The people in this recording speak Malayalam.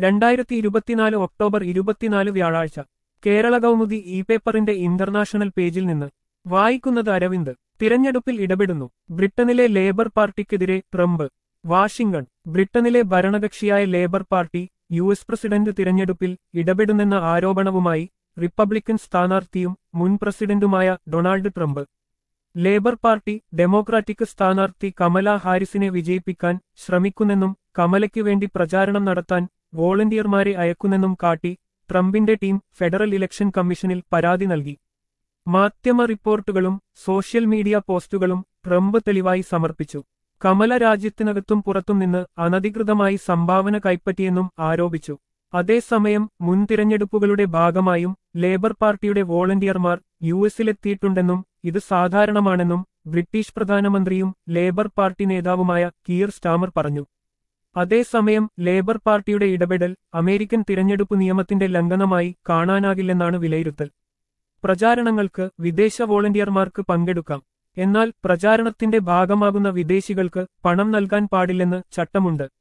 രണ്ടായിരത്തി ഇരുപത്തിനാല് ഒക്ടോബർ ഇരുപത്തിനാല് വ്യാഴാഴ്ച കേരള കൗമുദി ഇ പേപ്പറിന്റെ ഇന്റർനാഷണൽ പേജിൽ നിന്ന് വായിക്കുന്നത് അരവിന്ദ് തിരഞ്ഞെടുപ്പിൽ ഇടപെടുന്നു ബ്രിട്ടനിലെ ലേബർ പാർട്ടിക്കെതിരെ ട്രംപ് വാഷിംഗ്ടൺ ബ്രിട്ടനിലെ ഭരണകക്ഷിയായ labour party U S president തിരഞ്ഞെടുപ്പിൽ ഇടപെടുന്നെന്ന ആരോപണവുമായി റിപ്പബ്ലിക്കൻ സ്ഥാനാർത്ഥിയും മുൻ പ്രസിഡന്റുമായ Donald Trump labour party Democratic സ്ഥാനാർത്ഥി കമല ഹാരിസിനെ വിജയിപ്പിക്കാൻ ശ്രമിക്കുന്നെന്നും കമലയ്ക്ക് വേണ്ടി പ്രചാരണം നടത്താൻ വോളണ്ടിയർമാരെ അയക്കുന്നെന്നും കാട്ടി ട്രംപിന്റെ ടീം ഫെഡറൽ ഇലക്ഷൻ കമ്മീഷനിൽ പരാതി നൽകി മാധ്യമ റിപ്പോർട്ടുകളും സോഷ്യൽ മീഡിയ പോസ്റ്റുകളും ട്രംപ് തെളിവായി സമർപ്പിച്ചു കമല രാജ്യത്തിനകത്തും പുറത്തും നിന്ന് അനധികൃതമായി സംഭാവന കൈപ്പറ്റിയെന്നും ആരോപിച്ചു അതേസമയം മുൻ തിരഞ്ഞെടുപ്പുകളുടെ ഭാഗമായും ലേബർ പാർട്ടിയുടെ വോളണ്ടിയർമാർ യു എസിലെത്തിയിട്ടുണ്ടെന്നും ഇത് സാധാരണമാണെന്നും ബ്രിട്ടീഷ് പ്രധാനമന്ത്രിയും ലേബർ പാർട്ടി നേതാവുമായ കീർ സ്റ്റാമർ പറഞ്ഞു അതേസമയം ലേബർ പാർട്ടിയുടെ ഇടപെടൽ അമേരിക്കൻ തിരഞ്ഞെടുപ്പ് നിയമത്തിന്റെ ലംഘനമായി കാണാനാകില്ലെന്നാണ് വിലയിരുത്തൽ പ്രചാരണങ്ങൾക്ക് വിദേശ വോളണ്ടിയർമാർക്ക് പങ്കെടുക്കാം എന്നാൽ പ്രചാരണത്തിന്റെ ഭാഗമാകുന്ന വിദേശികൾക്ക് പണം നൽകാൻ പാടില്ലെന്ന് ചട്ടമുണ്ട്